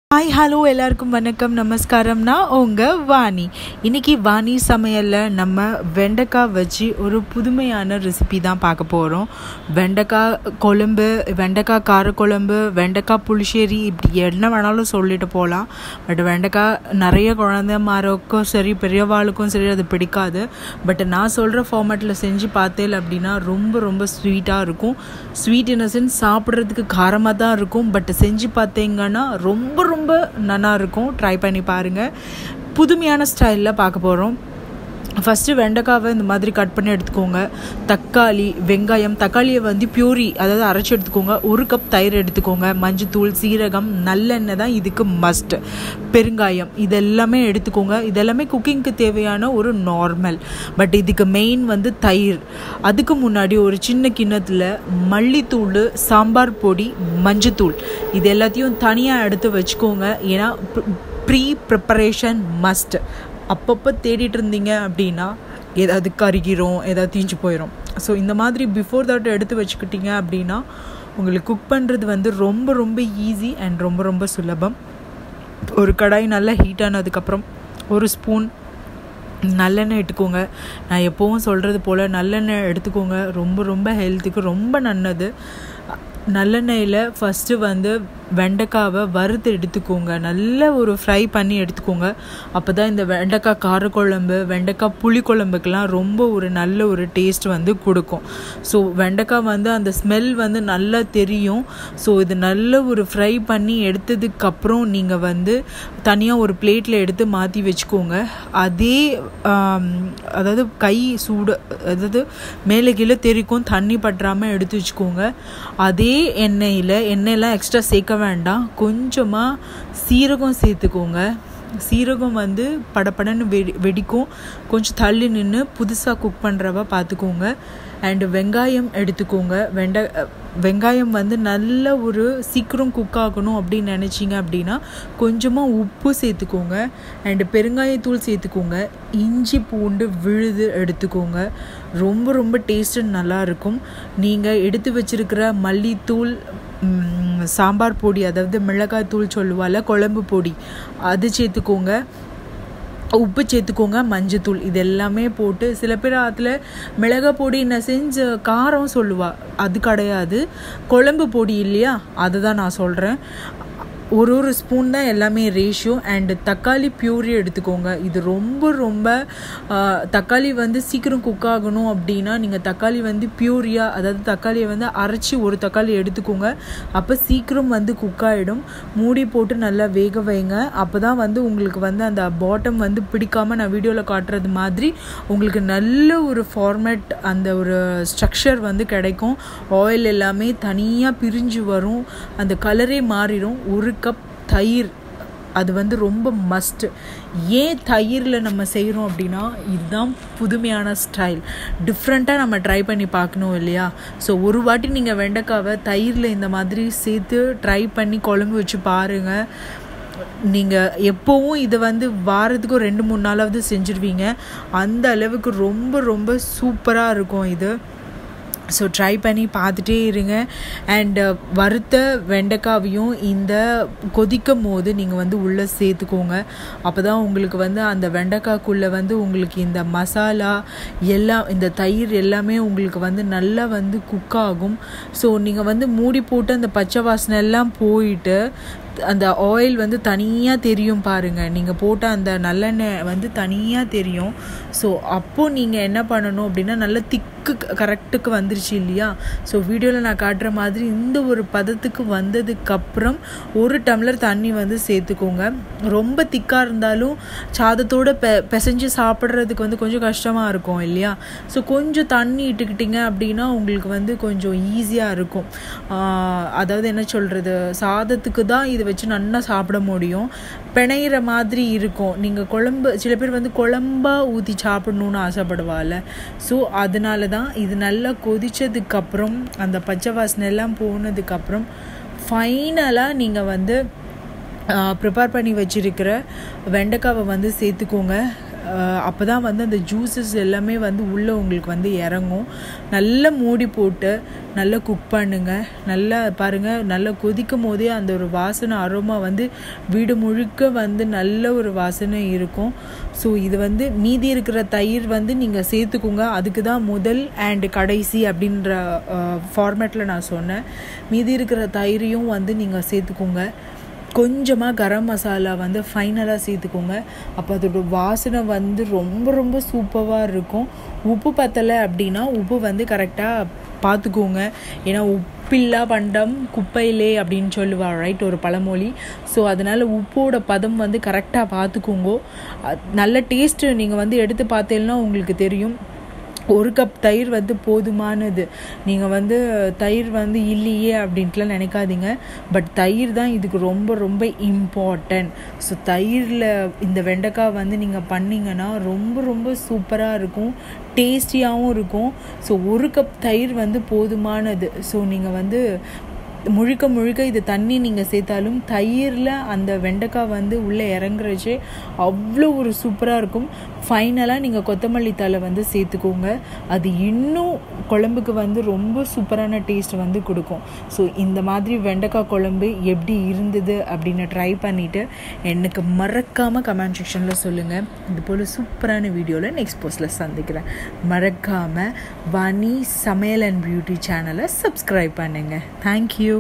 hi hello எல்லாருக்கும் வணக்கம் நமஸ்காரம்னா உங்கள் வாணி இன்னைக்கு வாணி சமையலில் நம்ம வெண்டைக்காய் வச்சு ஒரு புதுமையான ரெசிபி தான் பார்க்க போகிறோம் வெண்டைக்காய் குழம்பு வெண்டைக்காய் காரக்குழம்பு வெண்டைக்காய் புளிச்சேரி இப்படி என்ன வேணாலும் சொல்லிட்டு போகலாம் பட் வெண்டைக்காய் நிறைய குழந்தைமாருக்கும் சரி பெரியவாளுக்கும் சரி அது பிடிக்காது பட் நான் சொல்கிற ஃபார்மேட்டில் செஞ்சு பார்த்தேன் அப்படின்னா ரொம்ப ரொம்ப ஸ்வீட்டாக இருக்கும் ஸ்வீட் இன் சென்ஸ் சாப்பிட்றதுக்கு காரமாக தான் இருக்கும் பட் செஞ்சு பார்த்தீங்கன்னா ரொம்ப ரொம்ப நல்லா இருக்கும் ட்ரை பண்ணி பாருங்கள் புதுமையான ஸ்டைலில் பார்க்க போகிறோம் ஃபஸ்ட்டு வெண்டைக்காவை இந்த மாதிரி கட் பண்ணி எடுத்துக்கோங்க தக்காளி வெங்காயம் தக்காளியை வந்து பியூரி அதாவது அரைச்சி எடுத்துக்கோங்க ஒரு கப் தயிர் எடுத்துக்கோங்க மஞ்சத்தூள் சீரகம் நல்லெண்ணெய் தான் இதுக்கு மஸ்ட் பெருங்காயம் இதெல்லாமே எடுத்துக்கோங்க இதெல்லாமே குக்கிங்க்கு தேவையான ஒரு நார்மல் பட் இதுக்கு மெயின் வந்து தயிர் அதுக்கு முன்னாடி ஒரு சின்ன கிண்ணத்தில் மல்லித்தூள் சாம்பார் பொடி மஞ்சத்தூள் இது எல்லாத்தையும் தனியாக எடுத்து வச்சுக்கோங்க ஏன்னா ப்ரீ ப்ரிப்பரேஷன் மஸ்ட் அப்பப்போ தேடிட்டு இருந்தீங்க அப்படின்னா ஏதாவது கருகிரும் ஏதாவது தீஞ்சு போயிடும் ஸோ இந்த மாதிரி பிஃபோர் தட் எடுத்து வச்சுக்கிட்டீங்க அப்படின்னா உங்களுக்கு குக் பண்ணுறது வந்து ரொம்ப ரொம்ப ஈஸி அண்ட் ரொம்ப ரொம்ப சுலபம் ஒரு கடாய் நல்லா ஹீட் ஆனதுக்கப்புறம் ஒரு ஸ்பூன் நல்லெண்ணெய் எடுத்துக்கோங்க நான் எப்போவும் சொல்கிறது போல் நல்லெண்ணெய் எடுத்துக்கோங்க ரொம்ப ரொம்ப ஹெல்த்துக்கு ரொம்ப நல்லது நல்லெண்ணெயில் ஃபஸ்ட்டு வந்து வெண்டைக்காவை வறுத்து எடுத்துக்கோங்க நல்ல ஒரு ஃப்ரை பண்ணி எடுத்துக்கோங்க அப்போ தான் இந்த வெண்டைக்காய் காரக்குழம்பு வெண்டைக்காய் புளிக்குழம்புக்கெலாம் ரொம்ப ஒரு நல்ல ஒரு டேஸ்ட் வந்து கொடுக்கும் ஸோ வெண்டைக்காய் வந்து அந்த ஸ்மெல் வந்து நல்லா தெரியும் ஸோ இது நல்ல ஒரு ஃப்ரை பண்ணி எடுத்ததுக்கப்புறம் நீங்கள் வந்து தனியாக ஒரு பிளேட்டில் எடுத்து மாற்றி வச்சுக்கோங்க அதே அதாவது கை சூடு அதாவது மேலே கீழே தெரிக்கும் தண்ணி பற்றாமல் எடுத்து வச்சுக்கோங்க அதே எண்ணெயில் எண்ணெயெல்லாம் எக்ஸ்ட்ரா சேர்க்க வேண்டாம் கொஞ்சமாக சீரகம் சேர்த்துக்கோங்க சீரகம் வந்து படப்படன்னு வெடி வெடிக்கும் கொஞ்சம் தள்ளி நின்று புதுசாக குக் பண்ணுறவ பார்த்துக்கோங்க அண்டு வெங்காயம் எடுத்துக்கோங்க வெண்டை வெங்காயம் வந்து நல்ல ஒரு சீக்கிரம் குக் ஆகணும் அப்படின்னு நினச்சிங்க அப்படின்னா கொஞ்சமாக உப்பு சேர்த்துக்கோங்க அண்டு பெருங்காயத்தூள் சேர்த்துக்கோங்க இஞ்சி பூண்டு விழுது எடுத்துக்கோங்க ரொம்ப ரொம்ப டேஸ்ட்டு நல்லாயிருக்கும் நீங்கள் எடுத்து வச்சுருக்கிற மல்லித்தூள் சாம்பார் பொடி அதாவது மிளகாய் தூள் சொல்லுவாள் குழம்பு பொடி அது சேர்த்துக்கோங்க உப்பு சேர்த்துக்கோங்க மஞ்சத்தூள் இது எல்லாமே போட்டு சில பேர் அதில் மிளகா பொடி நான் செஞ்ச காரம் சொல்லுவா அது கிடையாது குழம்பு பொடி இல்லையா அதை தான் நான் சொல்கிறேன் ஒரு ஒரு ஸ்பூன் தான் எல்லாமே ரேஷியோ அண்டு தக்காளி பியூரி எடுத்துக்கோங்க இது ரொம்ப ரொம்ப தக்காளி வந்து சீக்கிரம் குக் ஆகணும் அப்படின்னா நீங்கள் தக்காளி வந்து பியூரியாக அதாவது தக்காளியை வந்து அரைச்சி ஒரு தக்காளி எடுத்துக்கோங்க அப்போ சீக்கிரம் வந்து குக் ஆகிடும் மூடி போட்டு நல்லா வேக வைங்க அப்போ தான் வந்து உங்களுக்கு வந்து அந்த பாட்டம் வந்து பிடிக்காமல் நான் வீடியோவில் காட்டுறது மாதிரி உங்களுக்கு நல்ல ஒரு ஃபார்மேட் அந்த ஒரு ஸ்ட்ரக்சர் வந்து கிடைக்கும் ஆயில் எல்லாமே தனியாக பிரிஞ்சு வரும் அந்த கலரே மாறிடும் ஒரு கப் தயிர் அது வந்து ரொம்ப மஸ்ட்டு ஏன் தயிரில் நம்ம செய்கிறோம் அப்படின்னா இதுதான் புதுமையான ஸ்டைல் டிஃப்ரெண்ட்டாக நம்ம ட்ரை பண்ணி பார்க்கணும் இல்லையா ஸோ ஒரு வாட்டி நீங்கள் வெண்டைக்காவை தயிரில் இந்த மாதிரி சேர்த்து ட்ரை பண்ணி குழம்பு வச்சு பாருங்கள் நீங்கள் எப்போவும் இதை வந்து வாரத்துக்கு ஒரு ரெண்டு மூணு நாளாவது செஞ்சுருவீங்க அந்த அளவுக்கு ரொம்ப ரொம்ப சூப்பராக இருக்கும் இது ஸோ ட்ரை பண்ணி பார்த்துட்டே இருங்க அண்டு வறுத்த வெண்டைக்காவையும் இந்த கொதிக்கும் போது நீங்கள் வந்து உள்ளே சேர்த்துக்கோங்க அப்போ தான் உங்களுக்கு வந்து அந்த வெண்டைக்காய்க்குள்ளே வந்து உங்களுக்கு இந்த மசாலா எல்லாம் இந்த தயிர் எல்லாமே உங்களுக்கு வந்து நல்லா வந்து குக் ஆகும் ஸோ நீங்கள் வந்து மூடி போட்டு அந்த பச்சை வாசனை எல்லாம் போயிட்டு அந்த ஆயில் வந்து தனியாக தெரியும் பாருங்கள் நீங்கள் போட்ட அந்த நல்லெண்ணெய் வந்து தனியாக தெரியும் ஸோ அப்போது நீங்கள் என்ன பண்ணணும் அப்படின்னா நல்ல திக்கு கரெக்டுக்கு வந்துருச்சு இல்லையா ஸோ வீடியோவில் நான் காட்டுற மாதிரி இந்த ஒரு பதத்துக்கு வந்ததுக்கப்புறம் ஒரு டம்ளர் தண்ணி வந்து சேர்த்துக்கோங்க ரொம்ப திக்காக இருந்தாலும் சாதத்தோடு பெ பிசைஞ்சு சாப்பிட்றதுக்கு வந்து கொஞ்சம் கஷ்டமாக இருக்கும் இல்லையா ஸோ கொஞ்சம் தண்ணி இட்டுக்கிட்டிங்க அப்படின்னா உங்களுக்கு வந்து கொஞ்சம் ஈஸியாக இருக்கும் அதாவது என்ன சொல்கிறது சாதத்துக்கு தான் இது வச்சு நல்லா சாப்பிட முடியும் பிணையிற மாதிரி இருக்கும் நீங்கள் குழம்பு சில பேர் வந்து குழம்பா ஊற்றி சாப்பிடணுன்னு ஆசைப்படுவாள் ஸோ அதனால தான் இது நல்லா கொதித்ததுக்கப்புறம் அந்த பச்சை வாசனை எல்லாம் போனதுக்கப்புறம் ஃபைனலாக நீங்கள் வந்து ப்ரிப்பேர் பண்ணி வச்சுருக்கிற வெண்டைக்காவை வந்து சேர்த்துக்கோங்க அப்போ தான் வந்து அந்த ஜூஸஸ் எல்லாமே வந்து உள்ளே உங்களுக்கு வந்து இறங்கும் நல்லா மூடி போட்டு நல்லா குக் பண்ணுங்க நல்லா பாருங்கள் நல்லா கொதிக்கும் போதே அந்த ஒரு வாசனை அரோமா வந்து வீடு முழுக்க வந்து நல்ல ஒரு வாசனை இருக்கும் ஸோ இது வந்து மீதி இருக்கிற தயிர் வந்து நீங்கள் சேர்த்துக்கோங்க அதுக்கு தான் முதல் அண்ட் கடைசி அப்படின்ற ஃபார்மேட்டில் நான் சொன்னேன் மீதி இருக்கிற தயிரையும் வந்து நீங்கள் சேர்த்துக்கோங்க கொஞ்சமாக கரம் மசாலா வந்து ஃபைனலாக சேர்த்துக்கோங்க அப்போ அதோட வாசனை வந்து ரொம்ப ரொம்ப சூப்பராக இருக்கும் உப்பு பத்தலை அப்படின்னா உப்பு வந்து கரெக்டாக பார்த்துக்கோங்க ஏன்னா உப்பில்லா பண்டம் குப்பையிலே அப்படின்னு சொல்லுவாள் ரைட் ஒரு பழமொழி ஸோ அதனால் உப்போட பதம் வந்து கரெக்டாக பார்த்துக்கோங்க நல்ல டேஸ்ட்டு நீங்கள் வந்து எடுத்து பார்த்தீங்கன்னா உங்களுக்கு தெரியும் ஒரு கப் தயிர் வந்து போதுமானது நீங்கள் வந்து தயிர் வந்து இல்லையே அப்படின்ட்டுலாம் நினைக்காதீங்க பட் தயிர் தான் இதுக்கு ரொம்ப ரொம்ப இம்பார்ட்டன்ட் ஸோ தயிரில் இந்த வெண்டைக்காய் வந்து நீங்கள் பண்ணிங்கன்னா ரொம்ப ரொம்ப சூப்பராக இருக்கும் டேஸ்டியாகவும் இருக்கும் ஸோ ஒரு கப் தயிர் வந்து போதுமானது ஸோ நீங்கள் வந்து முழுக்க முழுக்க இது தண்ணி நீங்கள் சேர்த்தாலும் தயிரில் அந்த வெண்டைக்காய் வந்து உள்ளே இறங்குறச்சே அவ்வளோ ஒரு சூப்பராக இருக்கும் ஃபைனலாக நீங்கள் கொத்தமல்லி தலை வந்து சேர்த்துக்கோங்க அது இன்னும் குழம்புக்கு வந்து ரொம்ப சூப்பரான டேஸ்ட் வந்து கொடுக்கும் ஸோ இந்த மாதிரி வெண்டைக்காய் குழம்பு எப்படி இருந்தது அப்படின்னு ட்ரை பண்ணிவிட்டு எனக்கு மறக்காமல் கமெண்ட் செக்ஷனில் சொல்லுங்கள் இது போல் சூப்பரான வீடியோவில் நெக்ஸ்ட் போஸ்ட்டில் சந்திக்கிறேன் மறக்காமல் வாணி சமையல் அண்ட் பியூட்டி சேனலை சப்ஸ்கிரைப் பண்ணுங்கள் தேங்க்யூ